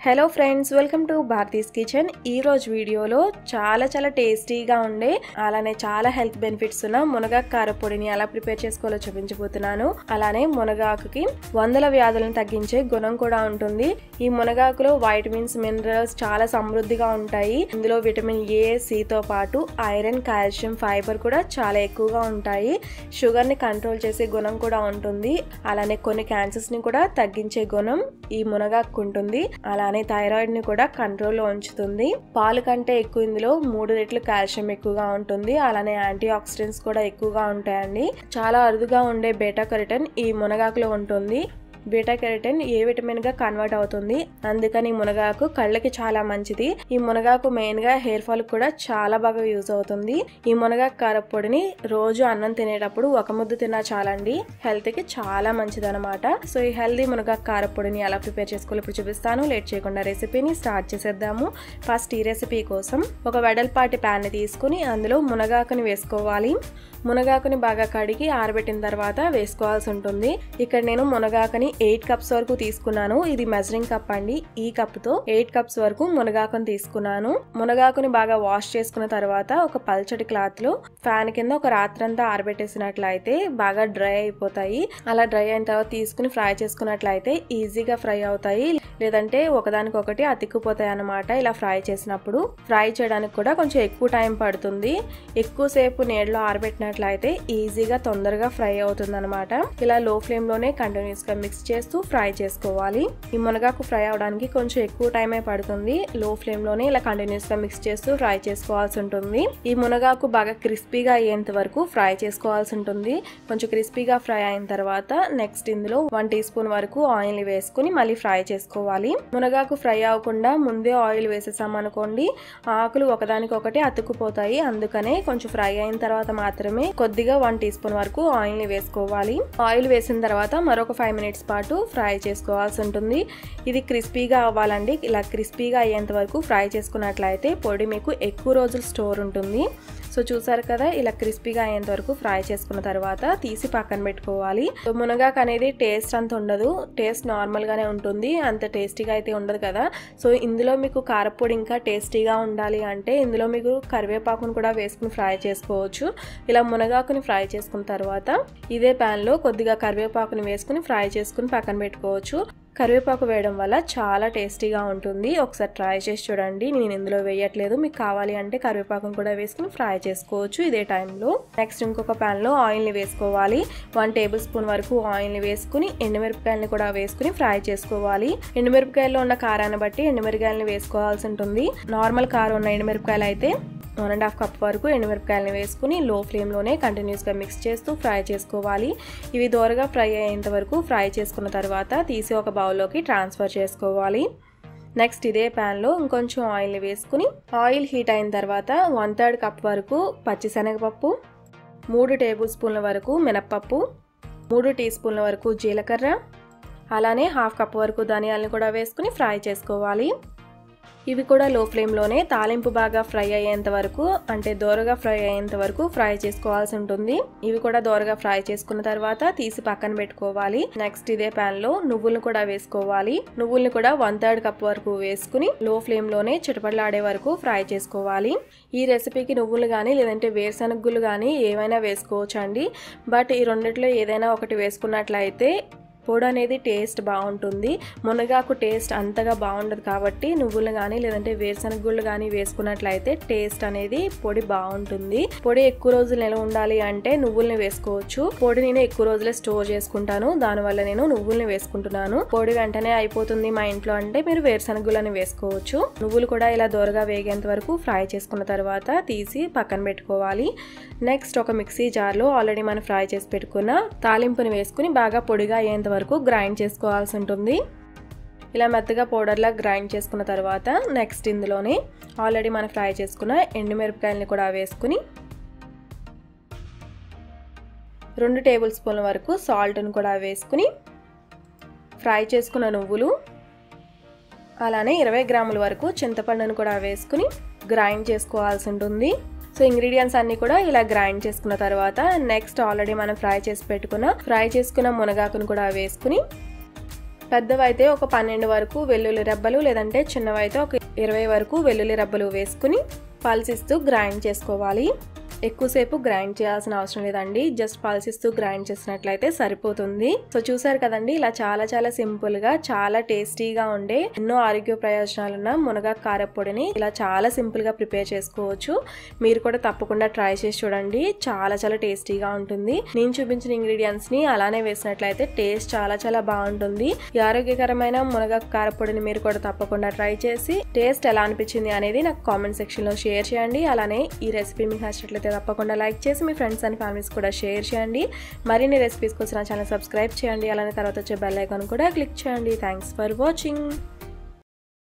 hello friends welcome to Bharathi's kitchen ఈ రోజు వీడియోలో చాలా చాలా టేస్టీగా ఉండే అలానే చాలా హెల్త్ బెనిఫిట్స్ ఉన్న మునగాకు కారపొడిని ఎలా ప్రిపేర్ చేసుకోవాలో చూపించబోతున్నాను అలానే మునగాకుకి వందల వ్యాధులను తగ్గించే గుణం కూడా ఉంటుంది ఈ మునగాకులో వైటమిన్స్ మినరల్స్ చాలా సమృద్ధిగా ఉంటాయి ఇందులో విటమిన్ ఏ సితో పాటు ఐరన్ కాల్షియం ఫైబర్ కూడా చాలా ఎక్కువగా ఉంటాయి షుగర్ ని కంట్రోల్ చేసే గుణం కూడా ఉంటుంది అలానే కొన్ని క్యాన్సర్స్ ని కూడా తగ్గించే గుణం ఈ మునగాకు ఉంటుంది అలానే థైరాయిడ్ ని కూడా కంట్రోల్లో ఉంచుతుంది పాలు కంటే ఎక్కువ ఇందులో మూడు రెట్లు కాల్షియం ఎక్కువగా ఉంటుంది అలానే యాంటీ ఆక్సిడెంట్స్ కూడా ఎక్కువగా ఉంటాయండి చాలా అరుదుగా ఉండే బేటా కెరటన్ ఈ మునగాకులో ఉంటుంది బీటా కెరటిన్ ఏ విటమిన్ గా కన్వర్ట్ అవుతుంది అందుకని మునగాకు కళ్ళకి చాలా మంచిది ఈ మునగాకు మెయిన్ గా హెయిర్ ఫాల్ కూడా చాలా బాగా యూజ్ అవుతుంది ఈ మునగాకు కారపొడిని రోజు అన్నం తినేటప్పుడు ఒక ముద్ద తిన్నా చాలండి హెల్త్ కి చాలా మంచిది అనమాట సో ఈ హెల్దీ మునగాకు కారపొడిని ఎలా ప్రిపేర్ చేసుకోవాలి ఇప్పుడు చూపిస్తాను లేట్ చేయకుండా రెసిపీని స్టార్ట్ చేసేద్దాము ఫస్ట్ ఈ రెసిపీ కోసం ఒక వెడల్పాటి ప్యాన్ ని తీసుకుని అందులో మునగాకుని వేసుకోవాలి మునగాకుని బాగా కడిగి ఆరబెట్టిన తర్వాత వేసుకోవాల్సి ఉంటుంది ఇక్కడ నేను మునగాకుని ఎయిట్ కప్స్ వరకు తీసుకున్నాను ఇది మెజరింగ్ కప్ అండి ఈ కప్ తో ఎయిట్ కప్స్ వరకు మునగాకుని తీసుకున్నాను మునగాకుని బాగా వాష్ చేసుకున్న తర్వాత ఒక పల్చటి క్లాత్ లో ఫ్యాన్ కింద ఒక రాత్రంతా ఆరబెట్టేసినట్లయితే బాగా డ్రై అయిపోతాయి అలా డ్రై అయిన తర్వాత తీసుకుని ఫ్రై చేసుకున్నట్లయితే ఈజీగా ఫ్రై అవుతాయి లేదంటే ఒకదానికొకటి అతిక్కుపోతాయి అన్నమాట ఇలా ఫ్రై చేసినప్పుడు ఫ్రై చేయడానికి కూడా కొంచెం ఎక్కువ టైం పడుతుంది ఎక్కువసేపు నీళ్ళలో ఆరబెట్టినట్లయితే ఈజీగా తొందరగా ఫ్రై అవుతుంది అనమాట ఇలా లో ఫ్లేమ్ లోనే కంటిన్యూస్ గా మిక్స్ చేస్తూ ఫ్రై చేసుకోవాలి ఈ మునగాకు ఫ్రై అవడానికి కొంచెం ఎక్కువ టైమే పడుతుంది లో ఫ్లేమ్ లోనే ఇలా కంటిన్యూస్ గా మిక్స్ చేస్తూ ఫ్రై చేసుకోవాల్సి ఉంటుంది ఈ మునగాకు బాగా క్రిస్పీగా అయ్యేంత వరకు ఫ్రై చేసుకోవాల్సి ఉంటుంది కొంచెం క్రిస్పీగా ఫ్రై అయిన తర్వాత నెక్స్ట్ ఇందులో వన్ టీ స్పూన్ వరకు ఆయిల్ వేసుకుని మళ్ళీ ఫ్రై చేసుకోవాలి మునగాకు ఫ్రై అవ్వకుండా ముందే ఆయిల్ వేసేసాం అనుకోండి ఆకులు ఒకదానికొకటి అతుక్కుపోతాయి అందుకనే కొంచెం ఫ్రై అయిన తర్వాత మాత్రమే కొద్దిగా వన్ టీ స్పూన్ వరకు ఆయిల్ ని వేసుకోవాలి ఆయిల్ వేసిన తర్వాత మరొక ఫైవ్ మినిట్స్ పాటు ఫ్రై చేసుకోవాల్సి ఉంటుంది ఇది క్రిస్పీగా అవ్వాలండి ఇలా క్రిస్పీగా అయ్యేంత వరకు ఫ్రై చేసుకున్నట్లయితే పొడి మీకు ఎక్కువ రోజులు స్టోర్ ఉంటుంది సో చూసారు కదా ఇలా క్రిస్పీగా అయ్యేంత వరకు ఫ్రై చేసుకున్న తర్వాత తీసి పక్కన పెట్టుకోవాలి సో మునగాకు అనేది టేస్ట్ అంత ఉండదు టేస్ట్ నార్మల్ గానే ఉంటుంది అంత టేస్టీగా అయితే ఉండదు కదా సో ఇందులో మీకు కారపొడి ఇంకా టేస్టీగా ఉండాలి అంటే ఇందులో మీకు కరివేపాకును కూడా వేసుకుని ఫ్రై చేసుకోవచ్చు ఇలా మునగాకుని ఫ్రై చేసుకున్న తర్వాత ఇదే ప్యాన్లో కొద్దిగా కరివేపాకుని వేసుకుని ఫ్రై చేసుకుని పక్కన పెట్టుకోవచ్చు కరివేపాకు వేయడం వల్ల చాలా టేస్టీగా ఉంటుంది ఒకసారి ట్రై చేసి చూడండి నేను ఇందులో వేయట్లేదు మీకు కావాలి అంటే కరివేపాకును కూడా వేసుకుని ఫ్రై చేసుకోవచ్చు ఇదే టైంలో నెక్స్ట్ ఇంకొక ప్యాన్లో ఆయిల్ని వేసుకోవాలి వన్ టేబుల్ స్పూన్ వరకు ఆయిల్ని వేసుకుని ఎండుమిరపకాయలని కూడా వేసుకుని ఫ్రై చేసుకోవాలి ఎండుమిరపకాయల్లో ఉన్న కారాన్ని బట్టి ఎండుమిరపకాయలని వేసుకోవాల్సి ఉంటుంది నార్మల్ కారం ఉన్న ఎండుమిరపకాయలు అయితే వన్ అండ్ హాఫ్ కప్ వరకు ఎండుమిరపకాయలని వేసుకుని లో ఫ్లేమ్లోనే కంటిన్యూస్గా మిక్స్ చేస్తూ ఫ్రై చేసుకోవాలి ఇవి దోరగా ఫ్రై అయ్యేంత వరకు ఫ్రై చేసుకున్న తర్వాత తీసి ఒక బౌల్లోకి ట్రాన్స్ఫర్ చేసుకోవాలి నెక్స్ట్ ఇదే ప్యాన్లో ఇంకొంచెం ఆయిల్ని వేసుకుని ఆయిల్ హీట్ అయిన తర్వాత వన్ థర్డ్ కప్ వరకు పచ్చిశనగపప్పు మూడు టేబుల్ స్పూన్ల వరకు మినప్పప్పు మూడు టీ స్పూన్ల వరకు జీలకర్ర అలానే హాఫ్ కప్ వరకు ధనియాలను కూడా వేసుకుని ఫ్రై చేసుకోవాలి ఇవి కూడా లో ఫ్లేమ్లోనే తాలింపు బాగా ఫ్రై అయ్యేంత వరకు అంటే దోరగా ఫ్రై అయ్యేంత వరకు ఫ్రై చేసుకోవాల్సి ఉంటుంది ఇవి కూడా దోరగా ఫ్రై చేసుకున్న తర్వాత తీసి పక్కన పెట్టుకోవాలి నెక్స్ట్ ఇదే ప్యాన్ లో నువ్వులను కూడా వేసుకోవాలి నువ్వుల్ని కూడా వన్ థర్డ్ కప్ వరకు వేసుకుని లో ఫ్లేమ్ లోనే చిటపడలాడే వరకు ఫ్రై చేసుకోవాలి ఈ రెసిపీకి నువ్వులు కానీ లేదంటే వేరుశనగులు కానీ ఏమైనా వేసుకోవచ్చు అండి బట్ ఈ రెండిట్లో ఏదైనా ఒకటి వేసుకున్నట్లయితే పొడి అనేది టేస్ట్ బాగుంటుంది మునగాకు టేస్ట్ అంతగా బాగుండదు కాబట్టి నువ్వులు కానీ లేదంటే వేరుశనగ గుళ్ళు కానీ వేసుకున్నట్లయితే టేస్ట్ అనేది పొడి బాగుంటుంది పొడి ఎక్కువ రోజులు నిలవ ఉండాలి అంటే నువ్వుల్ని వేసుకోవచ్చు పొడి నేను ఎక్కువ రోజులే స్టోర్ చేసుకుంటాను దానివల్ల నేను నువ్వుల్ని వేసుకుంటున్నాను పొడి వెంటనే అయిపోతుంది మా ఇంట్లో అంటే మీరు వేరుశనగ గుళ్ళని వేసుకోవచ్చు నువ్వులు కూడా ఇలా దోరగా వేగేంత వరకు ఫ్రై చేసుకున్న తర్వాత తీసి పక్కన పెట్టుకోవాలి నెక్స్ట్ ఒక మిక్సీ జార్లో ఆల్రెడీ మనం ఫ్రై చేసి పెట్టుకున్న తాలింపుని వేసుకుని బాగా పొడిగా అయ్యేంత వరకు గ్రైండ్ చేసుకోవాల్సి ఉంటుంది ఇలా మెత్తగా పౌడర్లా గ్రైండ్ చేసుకున్న తర్వాత నెక్స్ట్ ఇందులోనే ఆల్రెడీ మనం ఫ్రై చేసుకున్న ఎండుమిరపకాయలని కూడా వేసుకుని రెండు టేబుల్ స్పూన్ల వరకు సాల్ట్ని కూడా వేసుకుని ఫ్రై చేసుకున్న నువ్వులు అలానే ఇరవై గ్రాముల వరకు చింతపండును కూడా వేసుకుని గ్రైండ్ చేసుకోవాల్సి ఉంటుంది సో ఇంగ్రీడియంట్స్ అన్ని కూడా ఇలా గ్రైండ్ చేసుకున్న తర్వాత నెక్స్ట్ ఆల్రెడీ మనం ఫ్రై చేసి పెట్టుకున్న ఫ్రై చేసుకున్న మునగాకును కూడా వేసుకుని పెద్దవైతే ఒక పన్నెండు వరకు వెల్లుల్లి రెబ్బలు లేదంటే చిన్నవైతే ఒక ఇరవై వరకు వెల్లుల్లి రెబ్బలు వేసుకుని పల్సిస్తూ గ్రైండ్ చేసుకోవాలి ఎక్కువసేపు గ్రైండ్ చేయాల్సిన అవసరం లేదండి జస్ట్ పల్సిస్తూ గ్రైండ్ చేసినట్లయితే సరిపోతుంది సో చూసారు కదండి ఇలా చాలా చాలా సింపుల్ గా చాలా టేస్టీగా ఉండే ఎన్నో ఆరోగ్య ప్రయోజనాలున్న మునగాకు కారపొడిని ఇలా చాలా సింపుల్ గా ప్రిపేర్ చేసుకోవచ్చు మీరు కూడా తప్పకుండా ట్రై చేసి చూడండి చాలా చాలా టేస్టీగా ఉంటుంది నేను చూపించిన ఇంగ్రీడియంట్స్ ని అలానే వేసినట్లయితే టేస్ట్ చాలా చాలా బాగుంటుంది ఈ ఆరోగ్యకరమైన మునగాకు కారపొడిని మీరు కూడా తప్పకుండా ట్రై చేసి టేస్ట్ ఎలా అనిపించింది అనేది నాకు కామెంట్ సెక్షన్ లో షేర్ చేయండి అలానే ఈ రెసిపీ మీకు నచ్చినట్లయితే తప్పకుండా లైక్ చేసి మీ ఫ్రెండ్స్ అండ్ ఫ్యామిలీస్ కూడా షేర్ చేయండి మరిన్ని రెసిపీస్ కోసం నా ఛానల్ సబ్స్క్రైబ్ చేయండి అలానే తర్వాత వచ్చే బెల్ ఐకాన్ కూడా క్లిక్ చేయండి థ్యాంక్స్ ఫర్ వాచింగ్